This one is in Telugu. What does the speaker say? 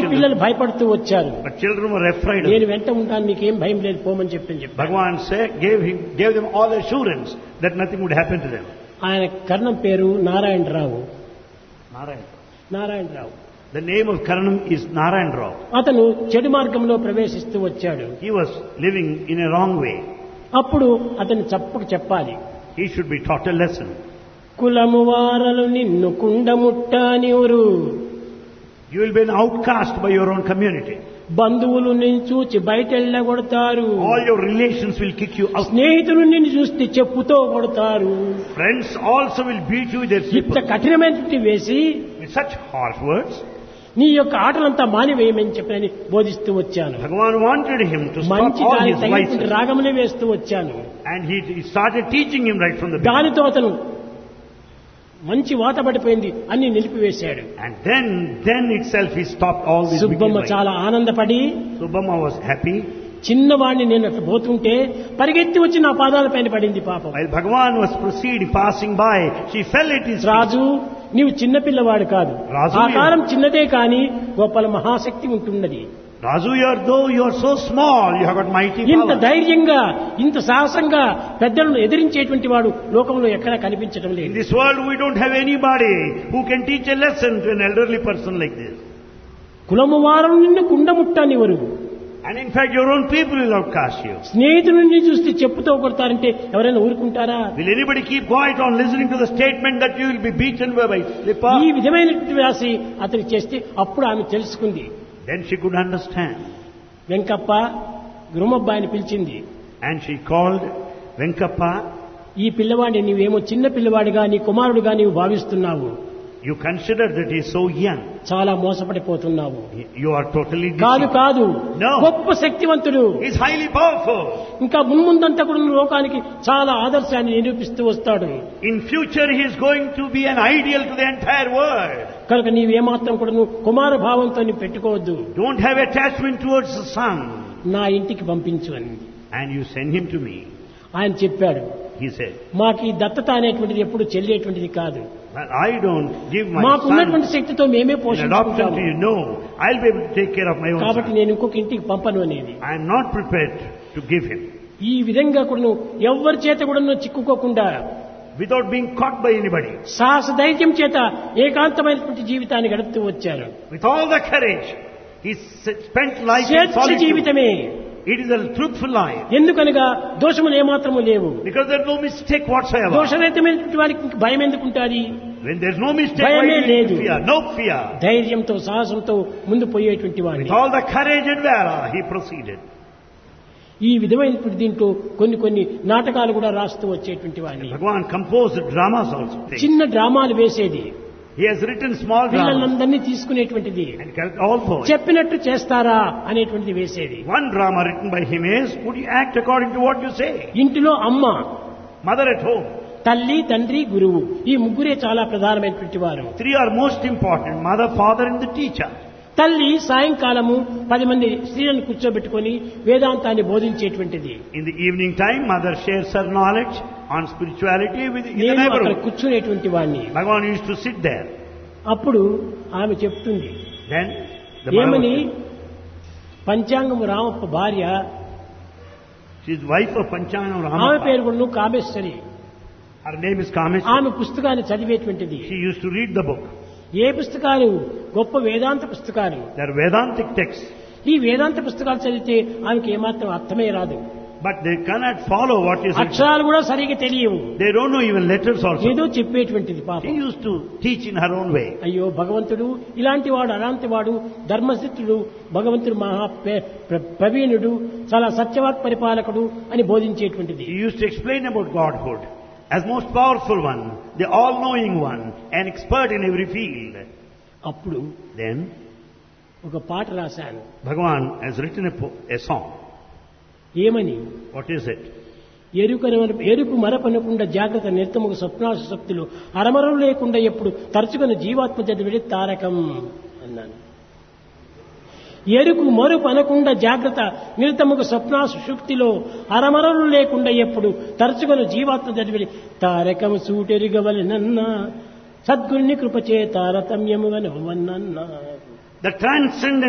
Bhagan. పిల్లలు భయపడుతూ వచ్చారు But children were afraid of నేను him. వెంట ఉంటాను మీకేం భయం లేదు పోమని చెప్పని చెప్పి Bhagavan said, gave, him, gave them all assurance that nothing would happen to them. ఆయన కర్ణం పేరు Narayana Rao Narayan. Narayana Rao The name of Karanam is Narayan Rao. అతను చెడు మార్గంలో ప్రవేశిస్తూ వచ్చాడు He was living in a wrong way. అప్పుడు అతను చప్పకు చెప్పాలి He should be taught a lesson. కులము వారలు నిన్ను కుండముట్టానివురు You will be an outcast by your own community. బంధువులు నిన్ను చూచి బయటెళ్ళగొడతారు All your relations will kick you out. స్నేహితులు నిన్ను చూస్తే చెప్పుతో కొడతారు Friends also will beat you with their ఇంత slippers. కఠినమైనటువంటి వేసి With such harsh words, నీ యొక్క ఆటలంతా మానివేయమని చెప్పని బోధిస్తూ వచ్చాను Bhagavan wanted him to stop మంచి all దానికి his తగినటువంటి vices. రాగమునే వేస్తూ వచ్చాను And he, he started teaching him right from the beginning. దానితో అతను మంచి వాత పడిపోయింది అన్ని నిలిపివేశాడు And then, then itself he stopped all these wicked Subbamma vices. చాలా ఆనందపడి Subhamma was happy. చిన్నవాడిని నేను అట్లా పోతుంటే పరిగెత్తి వచ్చి నా పాదాలపైన పడింది పాపం While Bhagavan was proceeding, passing by, she fell at his feet. రాజు నీవు చిన్న పిల్లవాడు కాదు రాజు, ఆకారం చిన్నదే కాని గొప్పల మహాశక్తి ఉంటున్నది Razu, you're, though you're so small, you have got mighty ఇంత power. ధైర్యంగా ఇంత సాహసంగా పెద్దలను ఎదిరించేటువంటి వాడు లోకంలో ఎక్కడా కనిపించడం In లేదు this world, we don't have anybody who can teach a lesson to an elderly person like this. కులము వారం నిన్ను కుండముట్టనివరు And in fact, your own people will outcast you. స్నేహితుడిని చూస్తే చెప్పుతో కొడతారంటే ఎవరైనా ఊరుకుంటారా Will anybody keep quiet on listening to the statement that you will be beaten by by slipper? ఈ విధమైనటువంటి వ్యాసి అతను చేస్తే అప్పుడు ఆమె తెలుసుకుంది Then she could understand. Venkappa గురుమబ్బాయిని పిలిచింది And she called Venkappa. ఈ పిల్లవాడిని నీవేమో చిన్న పిల్లవాడిగా నీ కుమారుడుగా నీవు భావిస్తున్నావు You consider that he is so young. చాలా మోసపడిపోతున్నావు You are totally కాదు deceived. కాదు No. గొప్ప శక్తివంతుడు He is highly powerful. ఇంకా మున్ముందంతా కూడా లోకానికి చాలా ఆదర్శాన్ని నిరూపిస్తూ వస్తాడు In future, he is going to be an ideal to the entire world. కనుక నీవేమాత్రం కూడా నువ్వు కుమార భావంతో నీవు పెట్టుకోవద్దు Don't have attachment towards the son. నా ఇంటికి పంపించు అని And you send him to me. ఆయన చెప్పాడు He said, మాకు ఈ దత్తత అనేటువంటిది ఎప్పుడు చెల్లేటువంటిది కాదు Well, I don't give my మాకు son ఉన్నటువంటి శక్తితో మేమే in adoption పోషించుకుంటాము to you. No, I'll be able to take care of my own కాబట్టి son. నేను ఇంకొక ఇంటికి పంపను అనేది I am not prepared to give him ఈ విధంగా కూడా నువ్వు ఎవరి చేత కూడా నువ్వు చిక్కుకోకుండా without being caught by anybody. సాహస ధైర్యం చేత ఏకాంతమైనటువంటి జీవితాన్ని గడుపుతూ వచ్చారు With all the courage, he s- spent life in స్వేచ్ఛ solitude. జీవితమే It is a truthful life ఎందుకనగా దోషములు ఏమాత్రము లేవు because there's no mistake whatsoever. దోషరహితమైనటువంటి వారికి ఇంక భయం ఎందుకుంటాది When there's no mistake, why భయమే do you లేదు. fear? No fear. ధైర్యంతో సాహసంతో ముందు పోయేటువంటి With వాడిని all the courage and valor, he proceeded. ఈ విధమైనటువంటి దీంట్లో కొన్ని కొన్ని నాటకాలు కూడా రాస్తూ వచ్చేటువంటి వాడిని Bhagavan composed dramas also. చిన్న డ్రామాలు వేసేది He has written small dramas పిల్లలందరినీ తీసుకునేటువంటిది and correct all poets. చెప్పినట్టు చేస్తారా అనేటువంటిది వేసేది One drama written by him is, would you act according to what you say? ఇంటిలో అమ్మ Mother at home. తల్లి తండ్రి గురువు ఈ ముగ్గురే చాలా ప్రధానమైనటువంటి వారు Three are most important, mother, father and the teacher. తల్లి సాయంకాలము పది మంది స్త్రీలను కూర్చోబెట్టుకొని వేదాంతాన్ని బోధించేటువంటిది In the evening time, mother shares her knowledge on spirituality with in the నేను అక్కడ neighborhood. కూర్చునేటువంటి వాడిని Bhagavan used to sit there. అప్పుడు ఆమె చెప్తుంది Then the mother ఏమని was- పంచాంగము రామప్ప భార్య she is wife of Panchana ఆమె Ramappa. పేరు కూడా Kameshwari Her name is Kamesh. ఆమె పుస్తకాన్ని చదివేటువంటిది She used to read the book. ఏ పుస్తకాలు గొప్ప వేదాంత పుస్తకాలు They are Vedantic texts. ఈ వేదాంత పుస్తకాలు చదివితే ఆమెకి ఏమాత్రం అర్థమే రాదు But they cannot follow what is written. అక్షరాలు కూడా సరిగా తెలియవు They don't know even letters also. ఏదో చెప్పేటువంటిది She పాపం used to teach in her own way. అయ్యో భగవంతుడు ఇలాంటి వాడు అలాంటి వాడు ధర్మసిద్ధుడు భగవంతుడు మహా ప్ర- ప్ర- ప్రవీణుడు చాలా సత్యవాక్ పరిపాలకుడు అని బోధించేటువంటిది She used to explain about Godhood as most powerful one, the all-knowing one, an expert in every field. అప్పుడు Then ఒక పాట రాశాను Bhagavan has written a, po- a song. ఏమని What is it? ఎరుకన ఎరుపు మరపనకుండా జాగ్రత్త నిర్తముకు స్వప్నాశ శక్తులు అరమరలు లేకుండా ఎప్పుడు తరచుకున్న జీవాత్మ చదివిడి తారకం అన్నాను ఎరుకు మరుపు అనకుండా జాగ్రత్త నిరతముకు స్వప్నాశ శుక్తిలో అరమరలు లేకుండా ఎప్పుడు తరచుకొని జీవాత్మ చదివిడి తారకము సూటెరుగవలెనన్నా సద్గురుని కృపచే తారతమ్యముగా నవ్వనన్నా The transcendent